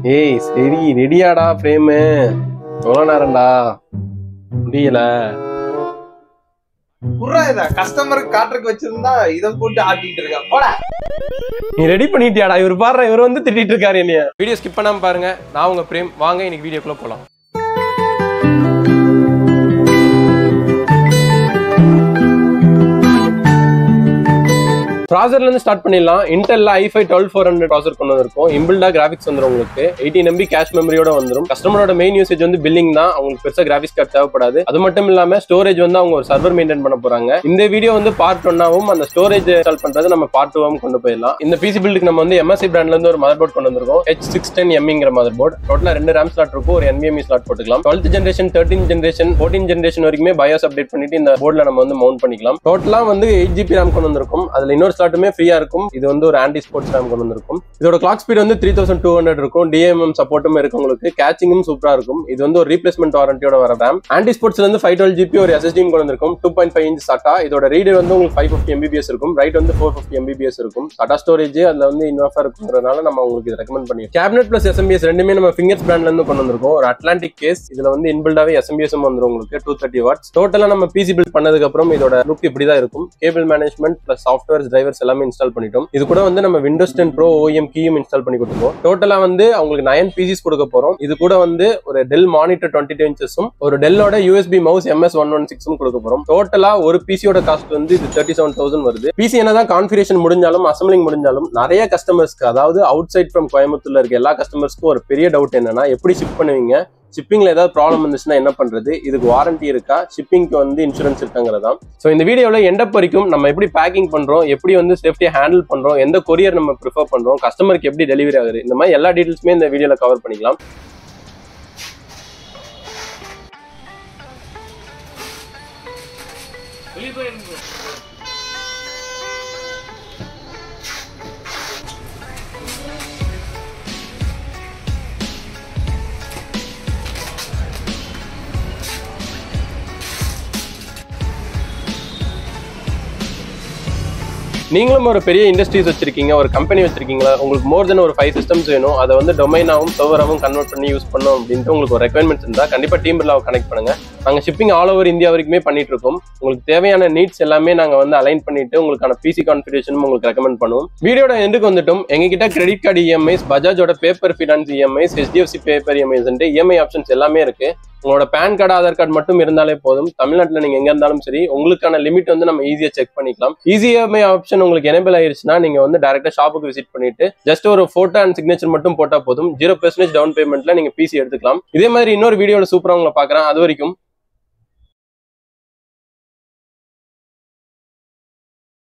ஏய் சரி ரெடியாடா பிரேமு எவ்வளோ நேரம்டா முடியல புறா இத கஸ்டமருக்கு காட்டுறதுக்கு வச்சிருந்தா இத போட்டு ஆட்டிட்டு இருக்க போடா நீ ரெடி பண்ணிட்டியாடா இவர் பாரு இவர் வந்து திட்டிட்டு இருக்காரு என்னைய வீடியோ ஸ்கிப் பண்ணாம பாருங்க நான் உங்க பிரேம் வாங்க இன்னைக்கு வீடியோக்குள்ள போலாம் ப்ராசர்ல இருந்து ஸ்டார்ட் பண்ணிடலாம் இன்டெல்ல i five twelve four hundred processor கொண்டு வந்திருக்கும் இம்பிள்டா கிராஃபிக்ஸ் வந்துரும் உங்களுக்கு எயிட்டீன் எம்பி கேஷ் மெமரியோட வந்துரும் கஸ்டமரோட மெயின் யூசேஜ் வந்து பில்லிங் தான் அவங்களுக்கு பெருசா கிராஃபிக்ஸ் கார்டு தேவைப்படாது அது மட்டும் இல்லாம ஸ்டோரேஜ் வந்து அவங்க ஒரு சர்வர் மெயின்டைன் பண்ண போறாங்க இந்த வீடியோ வந்து பார்ட் ஒன்னாவும் அந்த ஸ்டோரேஜ் இன்ஸ்டால் பண்றது நம்ம பார்ட் டூவாவும் கொண்டு போயிடலாம் இந்த பிசி பில்டுக்கு நம்ம வந்து எம்எஸ்சி பிராண்ட்ல இருந்து ஒரு மதர் போர்ட் கொண்டு வந்திருக்கோம் ஹெச் சிக்ஸ் டென் எம்ங்கிற மதர் போர்ட் டோட்டலா ரெண்டு ரேம் ஸ்லாட் இருக்கும் ஒரு NVMe ஸ்லாட் போட்டுக்கலாம் twelfth generation thirteen generation fourteen generation வரைக்குமே பயோஸ் அப்டேட் பண்ணிட்டு இந்த போர்ட்ல நம்ம வந்து மவுண்ட் பண்ணிக்கலாம் டோட்டலா வந்து எயிட் ஜிபி ரேம் கொண்டு வந்திருக்கும் அதுல இன்னொரு ஸ்லாட்டுமே ஃப்ரீயா இருக்கும் இது வந்து ஒரு ஆன்டி ஸ்போர்ட்ஸ் ரேம் கொண்டு வந்திருக்கும் இதோட கிளாக் ஸ்பீட் வந்து த்ரீ தௌசண்ட் டூ ஹண்ட்ரட் இருக்கும் டிஎம்எம் சப்போர்ட்டும் இருக்கு உங்களுக்கு கேச்சிங்கும் சூப்பரா இருக்கும் இது வந்து ஒரு ரீப்ளேஸ்மெண்ட் வாரண்டியோட வர ரேம் ஆன்டி ஸ்போர்ட்ஸ்ல இருந்து ஃபைவ் டுவெல் ஜிபி ஒரு எஸ்எஸ்டியும் கொண்டு வந்திருக்கும் two point five inch SATA இதோட ரீடர் வந்து உங்களுக்கு ஃபைவ் ஃபிஃப்டி எம்பிபிஎஸ் இருக்கும் ரைட் வந்து ஃபோர் ஃபிஃப்டி எம்பிபிஎஸ் இருக்கும் சாட்டா ஸ்டோரேஜ் அதுல வந்து இன்வெர்ஃபா இருக்குங்கிறதுனால நம்ம உங்களுக்கு இது ரெக்கமெண்ட் பண்ணி கேபினட் பிளஸ் எஸ்எம்பிஎஸ் ரெண்டுமே நம்ம ஃபிங்கர்ஸ் பிராண்ட்ல இருந்து கொண்டு வந்திருக்கோம் ஒரு அட்லாண்டிக் கேஸ் இதுல வந்து இன்பில்டாவே எஸ்எம்பிஎஸ் வந்துரும் உங்களுக்கு டூ தேர்ட்டி வாட்ஸ் டோட்டலா நம்ம பிசி பில்ட் பண்ணதுக்கு அப்புறம் இதோட லுக் இப்படி தான் இருக்கும் cable management plus softwares drivers எல்லாமே இன்ஸ்டால் பண்ணிட்டோம் இது கூட வந்து நம்ம விண்டோஸ் டென் ப்ரோ ஓஎம் கீயும் இன்ஸ்டால் பண்ணி கொடுத்துருக்கோம் டோட்டலா வந்து அவங்களுக்கு நயன் பிசிஸ் கொடுக்க போறோம் இது கூட வந்து ஒரு டெல் மானிட்டர் டுவெண்ட்டி டூ இன்ச்சஸும் ஒரு டெல்லோட USB mouse MS one one சிக்ஸும் கொடுக்க போறோம் டோட்டலா ஒரு பிசியோட காஸ்ட் வந்து இது தேர்ட்டி செவன் தௌசண்ட் வருது பிசி என்னதான் கான்ஃபிகரேஷன் முடிஞ்சாலும் அசம்பிளிங் முடிஞ்சாலும் நிறைய கஸ்டமர்ஸ்க்கு அதாவது அவுட் சைட் ஃப்ரம் கோயம்புத்தூர்ல இருக்க எல்லா கஸ்டமர்ஸ்க்கும் ஒரு பெரிய டவுட் என்னன்னா எப்படி ஷிப் பண்ணுவீங்க ஷிப்பிங்ல ஏதாவது ப்ராப்ளம் வந்துச்சுன்னா என்ன பண்றது இதுக்கு வாரண்டி இருக்கா ஷிப்பிங்க்கு வந்து இன்சூரன்ஸ் இருக்காங்கிறதா ஸோ இந்த வீடியோவில் எண்டப் வரைக்கும் நம்ம எப்படி பேக்கிங் பண்றோம் எப்படி வந்து சேஃப்டியா ஹேண்டில் பண்றோம் எந்த கொரியர் நம்ம ப்ரிஃபர் பண்றோம் கஸ்டமருக்கு எப்படி டெலிவரி ஆகுது இந்த மாதிரி எல்லா டீட்டெயில்ஸுமே இந்த வீடியோல கவர் பண்ணிக்கலாம் நீங்களும் ஒரு பெரிய இண்டஸ்ட்ரீஸ் வச்சிருக்கீங்க ஒரு கம்பெனி வச்சிருக்கீங்களா உங்களுக்கு மோர் தென் ஒரு ஃபைவ் சிஸ்டம்ஸ் வேணும் அதை வந்து டொமைனாவும் சர்வராகவும் கன்வெர்ட் பண்ணி யூஸ் பண்ணோம் அப்படின்ட்டு உங்களுக்கு ஒரு ரெக்யர்மெண்ட்ஸ் இருந்தால் கண்டிப்பாக டீம் பில்லாவை கனெக்ட் பண்ணுங்க நாங்கள் ஷிப்பிங் ஆல் ஓவர் இந்தியா வரைக்குமே பண்ணிட்டு இருக்கோம் உங்களுக்கு தேவையான நீட்ஸ் எல்லாமே நாங்கள் வந்து அலைன் பண்ணிட்டு உங்களுக்கான பிசி கான்ஃபிகரேஷனும் உங்களுக்கு ரெக்கமெண்ட் பண்ணுவோம் வீடியோட எண்டுக்கு வந்துட்டோம் எங்ககிட்ட கிரெடிட் கார்டு இஎம்ஐஸ் பஜாஜோட paper finance EMIs HDFC paper EMIs EMI options எல்லாமே இருக்கு உங்களோட பேன் கார்டு ஆதார் கார்டு மட்டும் இருந்தாலே போதும் தமிழ்நாட்டில் நீங்க எங்க இருந்தாலும் சரி உங்களுக்கான லிமிட் வந்து நம்ம ஈஸியா செக் பண்ணிக்கலாம் ஈஸி இஎம்ஐ ஆப்ஷன் உங்களுக்கு எனேபிள் ஆயிருச்சுன்னா நீங்க வந்து டேரக்டா ஷாப்புக்கு விசிட் பண்ணிட்டு ஜஸ்ட் ஒரு போட்டோ அண்ட் சிக்னேச்சர் மட்டும் போட்டா போதும் ஜீரோ பெர்சன்டேஜ் டவுன் பேமெண்ட்ல நீங்க பிசி எடுத்துக்கலாம் இதே மாதிரி இன்னொரு வீடியோட சூப்பரா உங்களை பாக்குறேன் அது வரைக்கும்